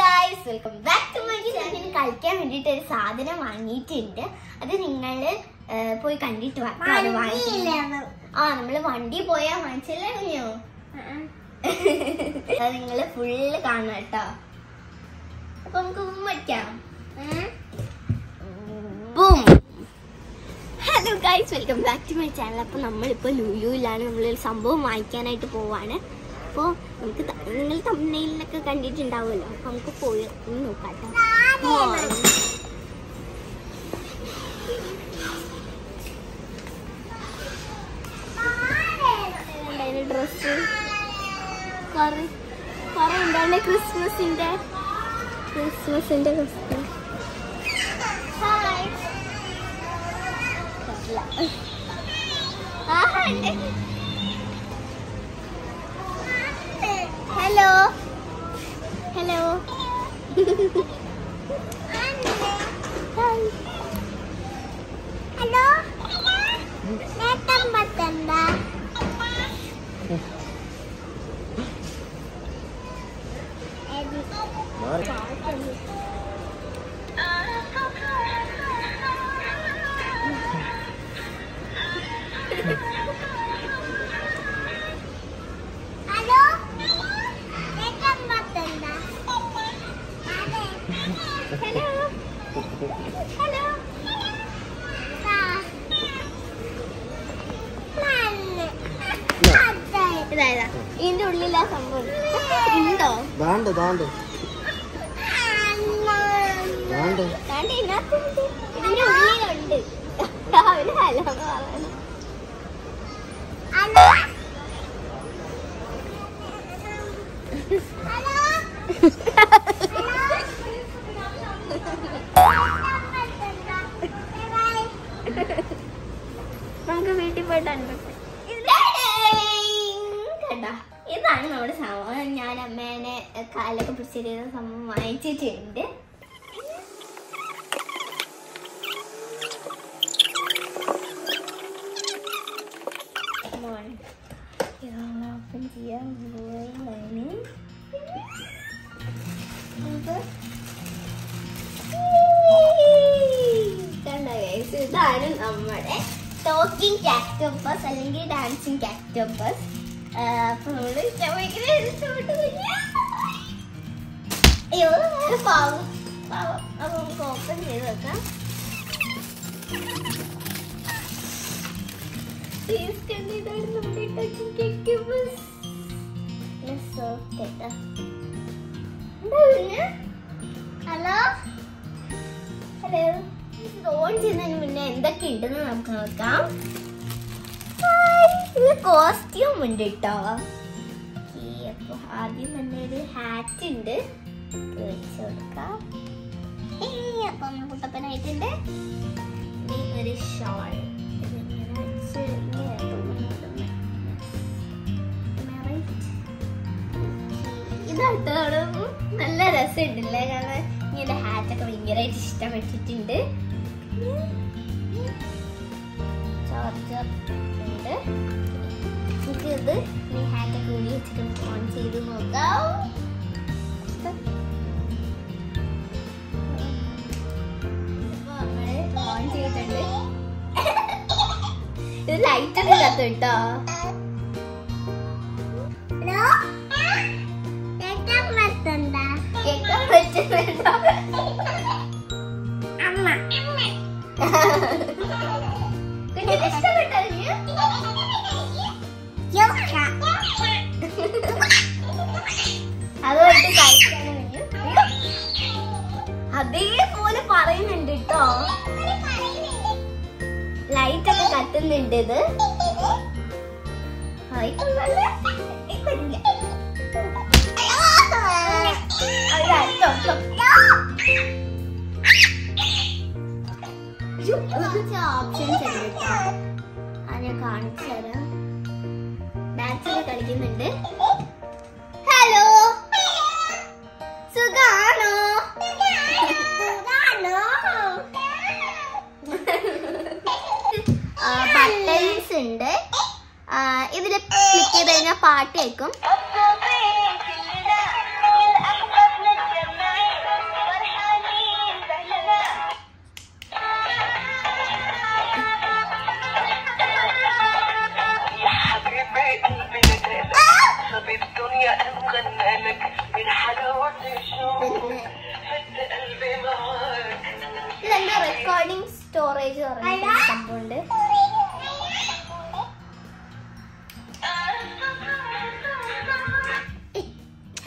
Guys welcome back to my channel കളിക്കാൻ വേണ്ടിയിട്ട് ഒരു സാധനം വാങ്ങിയിട്ടുണ്ട് അത് നിങ്ങൾ പോയി കണ്ടിട്ട് വാ ട്ടോ, അത് വാങ്ങിച്ചില്ല ആ നമ്മള് വണ്ടി പോയാ വാങ്ങിച്ചല്ലേ കുഞ്ഞു അത് നിങ്ങൾ ഫുള്ള് കാണണം കേട്ടോ അപ്പൊ നമുക്ക് ബൂം വയ്ക്കാം boom hello guys welcome back to my channel അപ്പോൾ നമ്മളിപ്പോൾ ലുലുവിലാണ് നമ്മളൊരു സംഭവം വാങ്ങിക്കാനായിട്ട് പോവാണ് അപ്പോൾ നമുക്ക് ത- നിങ്ങൾ തമിഴ്നയിലൊക്കെ കണ്ടിട്ടുണ്ടാവുമല്ലോ അപ്പോൾ നമുക്ക് പോയി ഒന്ന് നോക്കാം കേട്ടോ ഡ്രസ്സ് കുറെ കുറെ എന്താണ് ക്രിസ്മസിന്റെ ക്രിസ്മസിന്റെ dress hi hello hello hello നേട്ടം പറ്റണ്ട ഹലോ നേട്ടം പറ്റണ്ട ഹലോ ഹലോ ഇതായതാ ഇതിന്റെ ഉള്ളിലാ സംഭവം ഉണ്ടോ ദാണ്ട് ദാണ്ട് ദാണ്ട് ദാണ്ട് ഇതിനകത്തുണ്ട്. ഇതിന്റെ ഉള്ളിലുണ്ട് രാവിലെ ഹലോ എന്ന് പറയണം നമുക്ക് വീട്ടിൽ പോയിട്ട് കണ്ടോ ഇതാണ് നമ്മുടെ സംഭവം ഞാൻ അമ്മേനെ കാലൊക്കെ പിടിച്ചിരുന്ന സംഭവം വാങ്ങിച്ചിട്ടുണ്ട് Come on. ഇതാണ് open ചെയ്യാൻ പോകുന്നതാണ്. നമുക്ക് കണ്ടോ guys? ഇതാണ് നമ്മുടെ ടോക്കിംഗ് കാക്ടോപ്പസ് അല്ലെങ്കിൽ ഡാൻസിങ് കാക്ടോപ്പസ് അപ്പൊ നമ്മള് ഭയങ്കര ഇഷ്ടപ്പെട്ടു കുഞ്ഞാ. അയ്യോ അത് പാവം പാവം അപ്പൊ നമുക്ക് ഓപ്പൺ ചെയ്ത് വെക്കാം ടേസ്റ്റ് ഉണ്ട് ഇതാണ് നമ്മുടെ ടോക്കിംഗ് കാക്ടോപ്പസ് സോഫ്റ്റ് കേട്ടോ എന്താ കുഞ്ഞ് ഹലോ ഹലോ ഇത് ഓൺ ചെയ്യുന്നതിന് മുന്നേ എന്തൊക്കെ ഉണ്ടെന്ന് നമുക്ക് നോക്കാം ഹായ്, ഇത് കോസ്റ്റ്യൂം ഉണ്ട് കേട്ടോ അപ്പൊ ആദ്യം തന്നെ ഒരു ഹാറ്റ് ഉണ്ട് ഇത് വെച്ച് കൊടുക്കാം ഏയ്, അപ്പൊ നമ്മൾ കുട്ടപ്പനായിട്ടുണ്ട് ഇനി ഒരു ഷോൾ ഇതിങ്ങനെ വെച്ച് ഇങ്ങനെ തുന്നുന്നത്. Am I right? ഇതാട്ടോ നല്ല രസമുണ്ടല്ലേ കാരണം ഇങ്ങനെ ഹാറ്റ് ഒക്കെ ഭയങ്കരമായിട്ട് ഇഷ്ടപ്പെട്ടിട്ടുണ്ട് ചാർജർ ഉണ്ട് നമുക്ക് ഇത് ഈ ഹാറ്റ് ഒക്കെ ഉള്ളി വെച്ചിട്ട് ഓൺ ചെയ്ത് നോക്കാം ഇപ്പൊ നമ്മള് ഓൺ ചെയ്തിട്ടുണ്ട് ഇത് ലൈറ്റ് ഒക്കെ കത്തു കേട്ടോ കേൾക്കാൻ പറ്റുന്നുണ്ടോ അമ്മ കുഞ്ഞിന് ഇഷ്ടപ്പെട്ടോ അതുമായിട്ട് കഴിക്കാണ് അതേപോലെ പറയുന്നുണ്ട് കേട്ടോ ലൈറ്റ് ഒക്കെ കത്തുന്നുണ്ട് ഇത് ഹായ്. ഇല്ല. അതാ, stop, stop. അയ്യോ, കുറച്ച് ഓപ്ഷൻസ് ഉണ്ട് കേട്ടോ അത് ഞാൻ കാണിച്ചു തരാം ഡാൻസ് ഒക്കെ കളിക്കുന്നുണ്ട് ഹലോ സുഖാണോ ബട്ടൺസ് ഉണ്ട് ആ, ഇതില് ക്ലിക്ക് ചെയ്ത് കഴിഞ്ഞാൽ പാട്ട് കേൾക്കും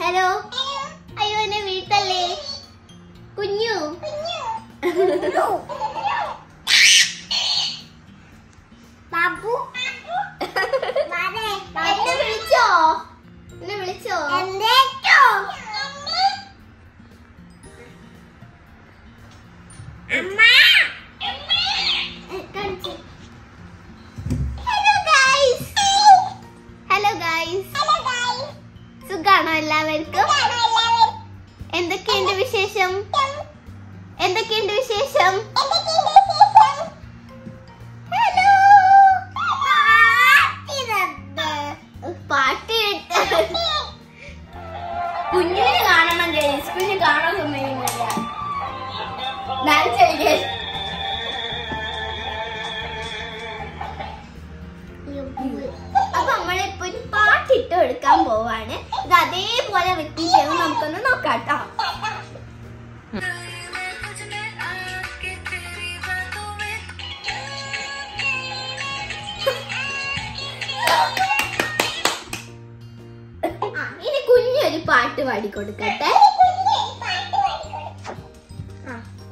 ഹലോ അയ്യോ എന്നെ വീട്ടല്ലേ കുഞ്ഞു ബാബു എന്നെ വിളിച്ചോ എന്നെ വിളിച്ചോ കാണിച്ച്. ഹലോ ഗൈസ് ഹലോ ഗൈസ് സുഖാണോ എല്ലാവർക്കും എന്തൊക്കെയുണ്ട് വിശേഷം എന്തൊക്കെയുണ്ട് വിശേഷം ഹലോ പാട്ട് കേട്ട് കുഞ്ഞിനെ കാണണം ഗൈസ് കുഞ്ഞ് കാണാൻ സമ്മതിക്കുന്നില്ല ഡാൻസ് കളിക്കാൻ അപ്പൊ നമ്മളിപ്പോ ഒരു പാട്ടിട്ട് എടുക്കാൻ പോവാണ് ഇത് അതേപോലെ റിപ്പീറ്റ് ചെയ്യുമ്പോൾ നമുക്കൊന്ന് നോക്കാം കേട്ടോ ആ, ഇനി കുഞ്ഞൊരു പാട്ട് പാടിക്കൊടുക്കട്ടെ ആ.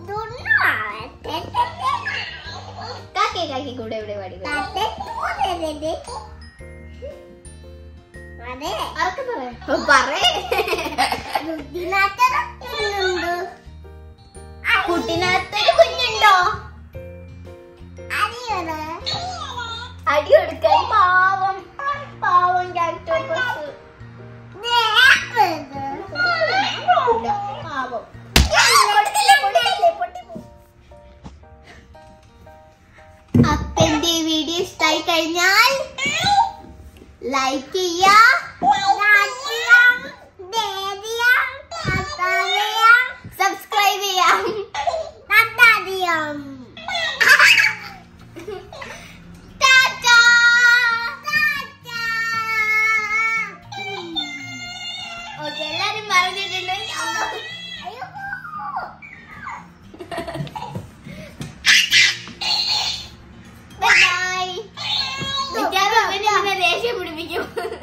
കാക്കേ കാക്കി കൂടെ ഇവിടെ പാടിക്കൊടുക്കട്ടെ അതൊക്കെ പറയാം ഓ, പറയേ കുട്ടിനകത്തൊരു കുഞ്ഞുണ്ടോ അടി കൊടുക്കാൻ പാവം പാവം ക്യാക്ടോപ്പസ് പാവം കൊടുക്കില്ല, കൊടുക്കില്ല, പൊട്ടിപ്പോവും. അപ്പന്റെ വീഡിയോ ഇഷ്ടമായി കഴിഞ്ഞാൽ ലൈക്ക് ചെയ്യാ സബ്സ്ക്രൈബ് ചെയ്യാം ടാറ്റാ. ഓക്കെ എല്ലാരും പറഞ്ഞിട്ടുണ്ട് ബൈ മിക്കവാറും അവന് അവനെ ദേഷ്യം പിടിപ്പിക്കും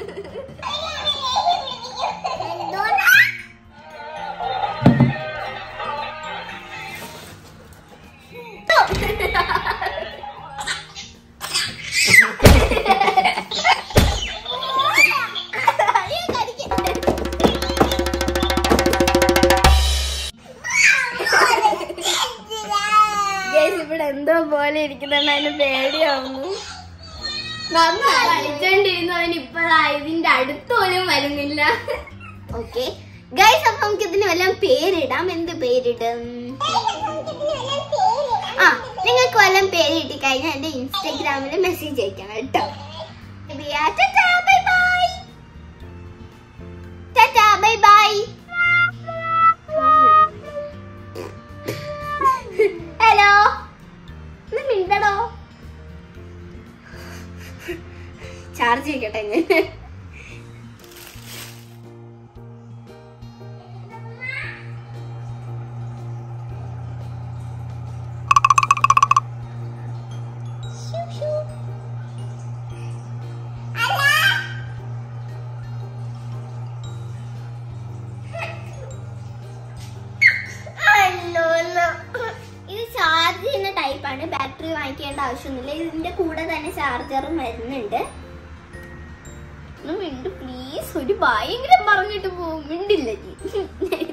Guys, ഇവിടെ എന്തോ പോലെ ഇരിക്കുന്നുണ്ട് അതിന് പേടിയാവുന്നു നന്നായി കളിച്ചോണ്ടിരുന്നവൻ ഇപ്പഴാ ഇതിന്റെ അടുത്ത് പോലും വരുന്നില്ല ഓക്കെ ഗൈസ് അപ്പൊ നമുക്ക് ഇതിന് വല്ല പേരിടാം എന്ത് പേരിടും ആ നിങ്ങൾക്ക് വല്ലതും പേര് കിട്ടി കഴിഞ്ഞാൽ എന്റെ ഇൻസ്റ്റാഗ്രാമിൽ മെസ്സേജ് അയക്കണം കേട്ടോ bye bye tata bye bye hello ഒന്ന് മിണ്ടടോ ചാർജ് ചെയ്യട്ടെ ഞാൻ അല്ലോല്ലോ. ഇത് ചാർജ് ചെയ്യുന്ന ടൈപ്പാണ് ബാറ്ററി വാങ്ങിക്കേണ്ട ആവശ്യമൊന്നുമില്ല ഇതിന്റെ കൂടെ തന്നെ ചാർജറും വരുന്നുണ്ട് ഒന്ന് മിണ്ട് പ്ലീസ് ഒരു ഭയങ്കര പറഞ്ഞിട്ട് പോകും മിണ്ടില്ല നീ